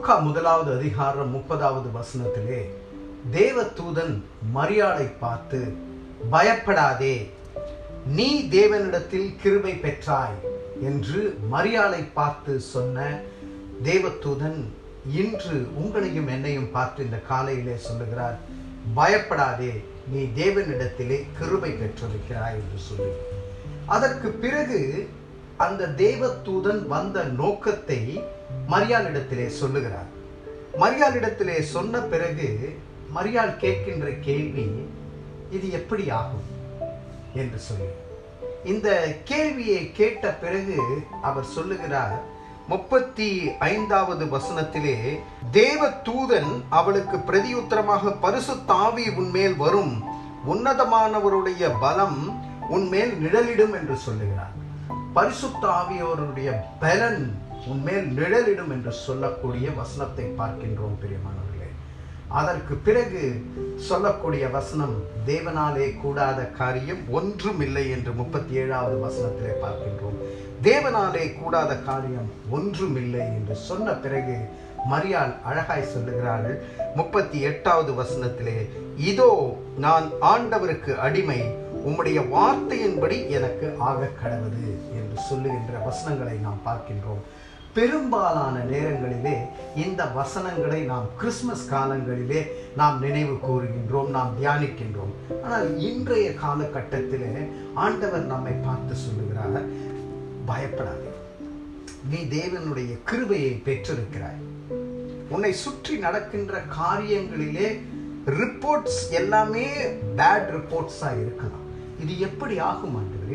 லூக்கா முதலாவது அதிகாரம் முப்பதாவது வசனத்திலே தேவதூதன் மரியாதை பார்த்து பயப்படாதே நீ தேவனிடத்தில் கிருபை பெற்றாய் என்று மரியாதை பார்த்து சொன்ன தேவதூதன் இன்று உங்களையும் என்னையும் பார்த்து இந்த காலையிலே சொல்லுகிறார் பயப்படாதே நீ தேவனிடத்திலே கிருபை பெற்றிருக்கிறாய் என்று சொல்லி அதற்கு பிறகு அந்த தேவதூதன் வந்த நோக்கத்தை மரியாளிடத்திலே சொல்லுகிறார் மரியாளிடத்திலே சொன்ன பிறகு மரியாள் கேட்கின்ற கேள்வி இது எப்படி ஆகும் என்று சொல்லி இந்த கேள்வியை கேட்ட பிறகு அவர் சொல்லுகிறார் முப்பத்தி ஐந்தாவது வசனத்திலே தேவ தூதன் அவளுக்கு பிரதியுத்தரமாக பரிசு தாவி உன்மேல் வரும் உன்னதமானவருடைய பலம் உன்மேல் நிழலிடும் என்று சொல்லுகிறார் பரிசுத்த ஆவியோருடைய பலன் உன்மேல் நிழலிடும் என்று சொல்லக்கூடிய வசனத்தை பார்க்கின்றோம் பிரியமானவர்களே அதற்கு பிறகு சொல்லக்கூடிய வசனம் தேவனாலே கூடாத காரியம் ஒன்றும் இல்லை என்று முப்பத்தி ஏழாவது வசனத்திலே பார்க்கின்றோம் தேவனாலே கூடாத காரியம் ஒன்றும் இல்லை என்று சொன்ன பிறகு மரியாள் அழகாய் சொல்லுகிறார்கள் முப்பத்தி எட்டாவது வசனத்திலே இதோ நான் ஆண்டவருக்கு அடிமை உம்முடைய வார்த்தையின்படி எனக்கு ஆக கடவுது என்று சொல்லுகின்ற வசனங்களை நாம் பார்க்கின்றோம் பெரும்பாலான நேரங்களிலே இந்த வசனங்களை நாம் கிறிஸ்மஸ் காலங்களிலே நாம் நினைவு கூறுகின்றோம் நாம் தியானிக்கின்றோம் ஆனால் இன்றைய காலகட்டத்திலே ஆண்டவர் நம்மை பார்த்து சொல்லுகிறார் பயப்படாதே நீ தேவனுடைய கிருபையை பெற்றிருக்கிறாய் உன்னை சுற்றி நடக்கின்ற காரியங்களிலே ரிப்போர்ட்ஸ் எல்லாமே பேட் ரிப்போர்ட்ஸா இருக்கலாம் இது எப்படி ஆகும் ஆண்டவரே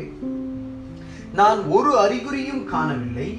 நான் ஒரு அறிகுறியும் காணவில்லை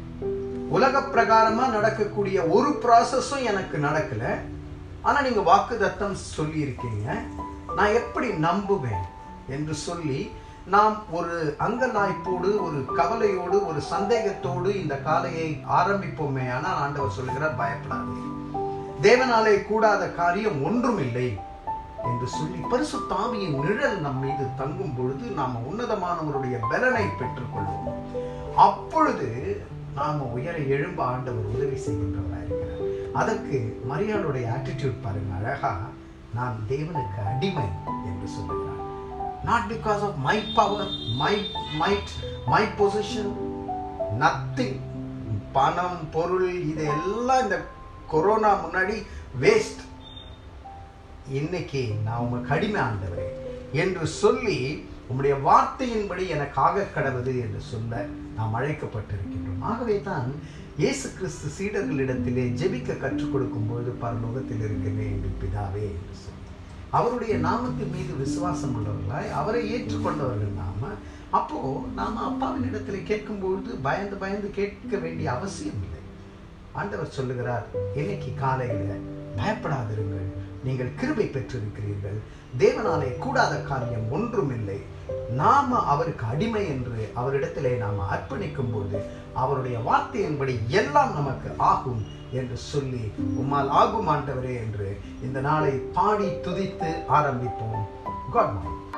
உலக பிரகாரமா நடக்கக்கூடிய ஒரு ப்ராசஸும் எனக்கு நடக்கல ஆனா நீங்க வாக்கு தத்தம் சொல்லி இருக்கீங்க நான் எப்படி நம்புவேன் என்று சொல்லி நாம் ஒரு அங்கலாய்ப்போடு ஒரு கவலையோடு ஒரு சந்தேகத்தோடு இந்த காலையை ஆரம்பிப்போமே ஆனால் ஆண்டவர் சொல்லுகிறார் பயப்படாதே தேவனாலே கூடாத காரியம் ஒன்றும் இல்லை என்று சொல்லி பரிசு தாவியின் நிழல் நம் மீது தங்கும் பொழுது நாம் உன்னதமானவருடைய பலனை பெற்றுக்கொள்வோம் அப்பொழுது நாம உயர எழும்ப ஆண்டவர் உதவி செய்கின்றவராக இருக்கிறார் அதற்கு மரியாளுடைய ஆட்டிடியூட் பாருங்க அழகா நான் தேவனுக்கு அடிமை என்று சொல்லுகிறார் not because of my power my might my position nothing பணம் பொருள் இது எல்லாம் இந்த கொரோனா முன்னாடி வேஸ்ட் இன்னைக்கு நான் உமக்கு அடிமை ஆண்டவரே என்று சொல்லி உம்முடைய வார்த்தையின்படி எனக்கு ஆக கடவுது என்று சொல்ல நாம் அழைக்கப்பட்டிருக்கின்றோம் ஆகவே தான் இயேசு கிறிஸ்து சீடர்களிடத்திலே ஜெபிக்க கற்றுக் கொடுக்கும் பொழுது பரலோகத்தில் இருக்கிறே எங்கள் பிதாவே என்று சொல்லி அவருடைய நாமத்தின் மீது விசுவாசம் உள்ளவர்களாய் அவரை ஏற்றுக்கொண்டவர்கள் நாம அப்போ நாம அப்பாவின் இடத்துல கேட்கும் பொழுது பயந்து பயந்து கேட்க வேண்டிய அவசியம் இல்லை ஆண்டவர் சொல்லுகிறார் இன்னைக்கு காலையில பயப்படாதிருங்கள் நீங்கள் கிருபை பெற்றிருக்கிறீர்கள் தேவனாலே கூடாத காரியம் ஒன்றும் இல்லை நாம அவருக்கு அடிமை என்று அவரிடத்திலே நாம் அர்ப்பணிக்கும் போது அவருடைய வார்த்தையின்படி எல்லாம் நமக்கு ஆகும் என்று சொல்லி உம்மால் ஆகும் ஆண்டவரே என்று இந்த நாளை பாடி துதித்து ஆரம்பிப்போம் காட் மார்னிங்